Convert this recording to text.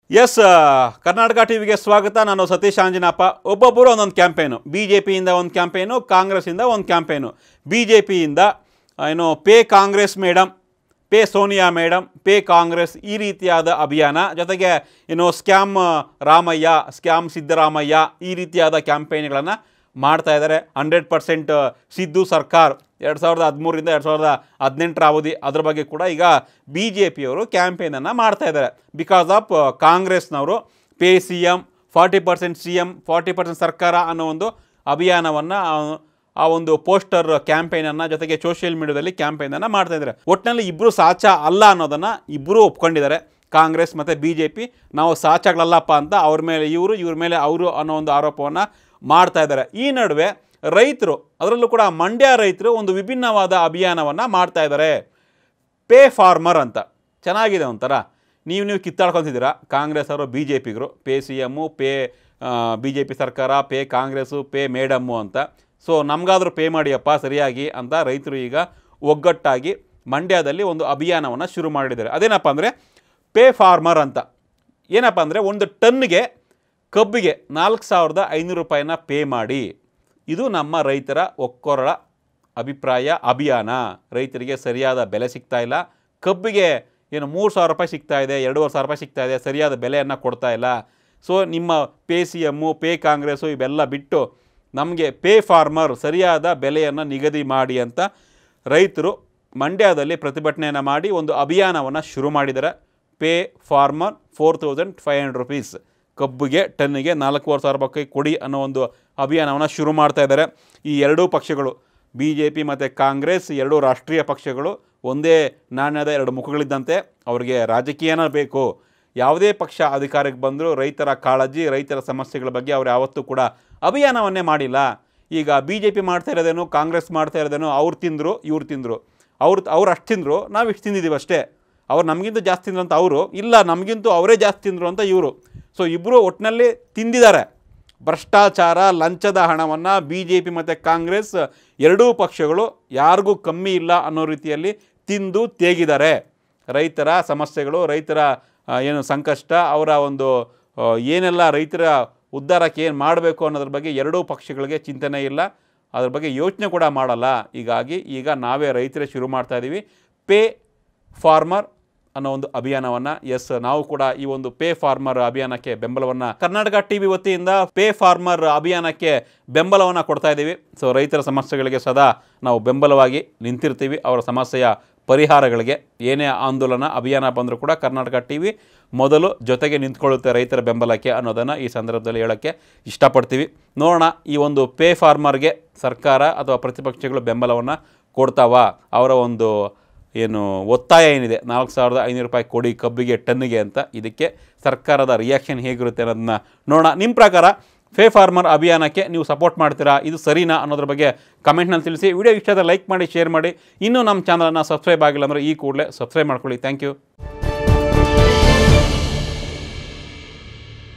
S Karnataka ಟಿವಿಗೆ ಸ್ವಾಗತ ನಾನು ಸತೀಶ್ ಆಂಜನಪ್ಪ ಒಬ್ಬೊಬ್ಬರು ಒಂದೊಂದು ಕ್ಯಾಂಪೇನು ಬಿ ಜೆ ಪಿಯಿಂದ ಒಂದು ಕ್ಯಾಂಪೇನು ಕಾಂಗ್ರೆಸ್ಸಿಂದ ಒಂದು ಕ್ಯಾಂಪೇನು ಬಿ ಜೆ ಪಿಯಿಂದ ಏನು pay Congress madam pay Sonia madam pay Congress ಈ ರೀತಿಯಾದ ಅಭಿಯಾನ ಜೊತೆಗೆ ಏನು ಸ್ಕ್ಯಾಮ್ ರಾಮಯ್ಯ ಸ್ಕ್ಯಾಮ್ ಸಿದ್ದರಾಮಯ್ಯ ಈ ರೀತಿಯಾದ ಕ್ಯಾಂಪೇನ್ಗಳನ್ನು ಮಾಡ್ತಾ ಇದ್ದಾರೆ ಹಂಡ್ರೆಡ್ ಪರ್ಸೆಂಟ್ ಸಿದ್ದು ಸರ್ಕಾರ್ ಎರಡು ಸಾವಿರದ ಹದಿಮೂರಿಂದ ಎರಡು ಸಾವಿರದ ಹದಿನೆಂಟರ ಅವಧಿ ಅದ್ರ ಬಗ್ಗೆ ಕೂಡ ಈಗ ಬಿ ಜೆ ಪಿಯವರು ಕ್ಯಾಂಪೇನನ್ನು ಮಾಡ್ತಾ ಇದ್ದಾರೆ ಬಿಕಾಸ್ ಆಫ್ ಕಾಂಗ್ರೆಸ್ನವರು pay C M forty percent C M forty percent ಸರ್ಕಾರ ಅನ್ನೋ ಒಂದು ಅಭಿಯಾನವನ್ನು ಆ ಒಂದು ಪೋಸ್ಟರ್ ಕ್ಯಾಂಪೇನನ್ನು ಜೊತೆಗೆ ಸೋಷಿಯಲ್ ಮೀಡಿಯಾದಲ್ಲಿ ಕ್ಯಾಂಪೇನನ್ನು ಮಾಡ್ತಾ ಇದ್ದಾರೆ ಒಟ್ಟಿನಲ್ಲಿ ಇಬ್ಬರು ಸಾಚ ಅಲ್ಲ ಅನ್ನೋದನ್ನು ಇಬ್ಬರೂ ಒಪ್ಕೊಂಡಿದ್ದಾರೆ ಕಾಂಗ್ರೆಸ್ ಮತ್ತು ಬಿ ಜೆ ಪಿ ನಾವು ಸಾಚಗಳಲ್ಲಪ್ಪ ಅಂತ ಅವ್ರ ಮೇಲೆ ಇವರು ಇವ್ರ ಮೇಲೆ ಅವರು ಅನ್ನೋ ಒಂದು ಆರೋಪವನ್ನು ಮಾಡ್ತಾ ಇದ್ದಾರೆ ಈ ನಡುವೆ ರೈತರು ಅದರಲ್ಲೂ ಕೂಡ ಮಂಡ್ಯ ರೈತರು ಒಂದು ವಿಭಿನ್ನವಾದ ಅಭಿಯಾನವನ್ನು ಮಾಡ್ತಾ ಇದ್ದಾರೆ ಪೇ ಫಾರ್ಮರ್ ಅಂತ ಚೆನ್ನಾಗಿದೆ ಒಂಥರ ನೀವು ನೀವು ಕಿತ್ತಾಡ್ಕೊತಿದ್ದೀರಾ ಕಾಂಗ್ರೆಸ್ ಅವರು ಬಿ ಜೆ ಪಿಗರು pay C M pay B J P ಸರ್ಕಾರ ಪೇ ಕಾಂಗ್ರೆಸ್ಸು ಪೇ ಮೇಡಮ್ಮು ಅಂತ ಸೊ ನಮಗಾದರೂ ಪೇ ಮಾಡಿಯಪ್ಪ ಸರಿಯಾಗಿ ಅಂತ ರೈತರು ಈಗ ಒಗ್ಗಟ್ಟಾಗಿ ಮಂಡ್ಯದಲ್ಲಿ ಒಂದು ಅಭಿಯಾನವನ್ನು ಶುರು ಮಾಡಿದ್ದಾರೆ ಅದೇನಪ್ಪ ಅಂದರೆ ಪೇ ಫಾರ್ಮರ್ ಅಂತ ಏನಪ್ಪ ಅಂದರೆ ಒಂದು ಟನ್ಗೆ ಕಬ್ಬಿಗೆ ನಾಲ್ಕು ಸಾವಿರದ ಐನೂರು ರೂಪಾಯಿನ ಪೇ ಮಾಡಿ ಇದು ನಮ್ಮ ರೈತರ ಒಕ್ಕೊರಳ ಅಭಿಪ್ರಾಯ ಅಭಿಯಾನ ರೈತರಿಗೆ ಸರಿಯಾದ ಬೆಲೆ ಸಿಗ್ತಾ ಇಲ್ಲ ಕಬ್ಬಿಗೆ ಏನು ಮೂರು ಸಾವಿರ ರೂಪಾಯಿ ಸಿಗ್ತಾ ಇದೆ ಎರಡೂವರೆ ಸಾವಿರ ರೂಪಾಯಿ ಸಿಗ್ತಾ ಇದೆ ಸರಿಯಾದ ಬೆಲೆಯನ್ನು ಕೊಡ್ತಾ ಇಲ್ಲ ಸೊ ನಿಮ್ಮ pay C M pay Congress ಇವೆಲ್ಲ ಬಿಟ್ಟು ನಮಗೆ ಪೇ ಫಾರ್ಮರ್ ಸರಿಯಾದ ಬೆಲೆಯನ್ನು ನಿಗದಿ ಮಾಡಿ ಅಂತ ರೈತರು ಮಂಡ್ಯದಲ್ಲಿ ಪ್ರತಿಭಟನೆಯನ್ನು ಮಾಡಿ ಒಂದು ಅಭಿಯಾನವನ್ನು ಶುರು ಮಾಡಿದ್ದಾರೆ pay farmer four thousand five hundred rupees ಕಬ್ಬಿಗೆ ಟನ್ನಿಗೆ ನಾಲ್ಕೂವರೆ ಸಾವಿರ ರೂಪಾಯಿ ಕೊಡಿ ಅನ್ನೋ ಒಂದು ಅಭಿಯಾನವನ್ನು ಶುರು ಮಾಡ್ತಾ ಇದ್ದಾರೆ ಈ ಎರಡೂ ಪಕ್ಷಗಳು ಬಿ ಜೆ ಪಿ ಮತ್ತು ಕಾಂಗ್ರೆಸ್ ಎರಡೂ ರಾಷ್ಟ್ರೀಯ ಪಕ್ಷಗಳು ಒಂದೇ ನಾಣ್ಯದ ಎರಡು ಮುಖಗಳಿದ್ದಂತೆ ಅವರಿಗೆ ರಾಜಕೀಯನ ಬೇಕು ಯಾವುದೇ ಪಕ್ಷ ಅಧಿಕಾರಕ್ಕೆ ಬಂದರೂ ರೈತರ ಕಾಳಜಿ ರೈತರ ಸಮಸ್ಯೆಗಳ ಬಗ್ಗೆ ಅವ್ರು ಯಾವತ್ತೂ ಕೂಡ ಅಭಿಯಾನವನ್ನೇ ಮಾಡಿಲ್ಲ ಈಗ ಬಿ ಜೆ ಪಿ ಮಾಡ್ತಾ ಇರೋದೇನು ಕಾಂಗ್ರೆಸ್ ಮಾಡ್ತಾ ಇರೋದೇನು ಅವ್ರು ತಿಂದರು ಇವ್ರು ತಿಂದರು ಅವ್ರು ಅವ್ರು ಅಷ್ಟು ತಿಂದರು ನಾವು ಇಷ್ಟು ತಿಂದಿದ್ದೀವಿ ಅಷ್ಟೇ ಅವ್ರು ನಮಗಿಂತ ಜಾಸ್ತಿ ತಿಂದ್ರು ಅಂತ ಅವರು ಇಲ್ಲ ನಮಗಿಂತೂ ಅವರೇ ಜಾಸ್ತಿ ತಿಂದರು ಅಂತ ಇವರು ಸೊ ಇಬ್ಬರು ಒಟ್ಟಿನಲ್ಲಿ ತಿಂದಿದ್ದಾರೆ ಭ್ರಷ್ಟಾಚಾರ ಲಂಚದ ಹಣವನ್ನು ಬಿ ಜೆ ಪಿ ಮತ್ತು ಕಾಂಗ್ರೆಸ್ ಎರಡೂ ಪಕ್ಷಗಳು ಯಾರಿಗೂ ಕಮ್ಮಿ ಇಲ್ಲ ಅನ್ನೋ ರೀತಿಯಲ್ಲಿ ತಿಂದು ತೇಗಿದ್ದಾರೆ ರೈತರ ಸಮಸ್ಯೆಗಳು ರೈತರ ಆ, ಏನು ಸಂಕಷ್ಟ ಅವರ ಒಂದು ಆ, ಏನೆಲ್ಲ ರೈತರ ಉದ್ಧಾರಕ್ಕೆ ಏನು ಮಾಡಬೇಕು ಅನ್ನೋದ್ರ ಬಗ್ಗೆ ಎರಡೂ ಪಕ್ಷಗಳಿಗೆ ಚಿಂತನೆ ಇಲ್ಲ ಅದ್ರ ಬಗ್ಗೆ ಯೋಚನೆ ಕೂಡ ಮಾಡಲ್ಲ ಹೀಗಾಗಿ ಈಗ ನಾವೇ ರೈತರೇ ಶುರು ಮಾಡ್ತಾ ಇದ್ದೀವಿ ಪೇ ಫಾರ್ಮರ್ ಅನ್ನೋ ಒಂದು ಅಭಿಯಾನವನ್ನು ಎಸ್ ನಾವು ಕೂಡ ಈ ಒಂದು ಪೇ ಫಾರ್ಮರ್ ಅಭಿಯಾನಕ್ಕೆ ಬೆಂಬಲವನ್ನು ಕರ್ನಾಟಕ ಟಿ ವಿ ವತಿಯಿಂದ ಪೇ ಫಾರ್ಮರ್ ಅಭಿಯಾನಕ್ಕೆ ಬೆಂಬಲವನ್ನು ಕೊಡ್ತಾ ಇದ್ದೀವಿ ಸೊ ರೈತರ ಸಮಸ್ಯೆಗಳಿಗೆ ಸದಾ ನಾವು ಬೆಂಬಲವಾಗಿ ನಿಂತಿರ್ತೀವಿ ಅವರ ಸಮಸ್ಯೆಯ ಪರಿಹಾರಗಳಿಗೆ ಏನೇ ಆಂದೋಲನ ಅಭಿಯಾನ ಬಂದರೂ ಕೂಡ ಕರ್ನಾಟಕ ಟಿ ವಿ ಮೊದಲು ಜೊತೆಗೆ ನಿಂತ್ಕೊಳ್ಳುತ್ತೆ ರೈತರ ಬೆಂಬಲಕ್ಕೆ ಅನ್ನೋದನ್ನು ಈ ಸಂದರ್ಭದಲ್ಲಿ ಹೇಳೋಕ್ಕೆ ಇಷ್ಟಪಡ್ತೀವಿ ನೋಡೋಣ ಈ ಒಂದು ಪೇ ಫಾರ್ಮರ್ಗೆ ಸರ್ಕಾರ ಅಥವಾ ಪ್ರತಿಪಕ್ಷಗಳು ಬೆಂಬಲವನ್ನು ಕೊಡ್ತಾವ ಅವರ ಒಂದು ಏನು ಒತ್ತಾಯ ಏನಿದೆ ನಾಲ್ಕು ಸಾವಿರದ ಐನೂರು ರೂಪಾಯಿ ಕೊಡಿ ಕಬ್ಬಿಗೆ ಟನ್ನಿಗೆ ಅಂತ ಇದಕ್ಕೆ ಸರ್ಕಾರದ ರಿಯಾಕ್ಷನ್ ಹೇಗಿರುತ್ತೆ ಅನ್ನೋದನ್ನ ನೋಡೋಣ ನಿಮ್ಮ ಪ್ರಕಾರ ಫೇ ಫಾರ್ಮರ್ ಅಭಿಯಾನಕ್ಕೆ ನೀವು ಸಪೋರ್ಟ್ ಮಾಡ್ತೀರಾ ಇದು ಸರಿನಾ ಅನ್ನೋದ್ರ ಬಗ್ಗೆ ಕಮೆಂಟ್ನಲ್ಲಿ ತಿಳಿಸಿ ವಿಡಿಯೋ ಇಷ್ಟ ಲೈಕ್ ಮಾಡಿ ಶೇರ್ ಮಾಡಿ ಇನ್ನೂ ನಮ್ಮ ಚಾನಲನ್ನು ಸಬ್ಸ್ಕ್ರೈಬ್ ಆಗಿಲ್ಲ ಅಂದರೆ ಈ ಕೂಡಲೇ ಸಬ್ಸ್ಕ್ರೈಬ್ ಮಾಡ್ಕೊಳ್ಳಿ ಥ್ಯಾಂಕ್ ಯು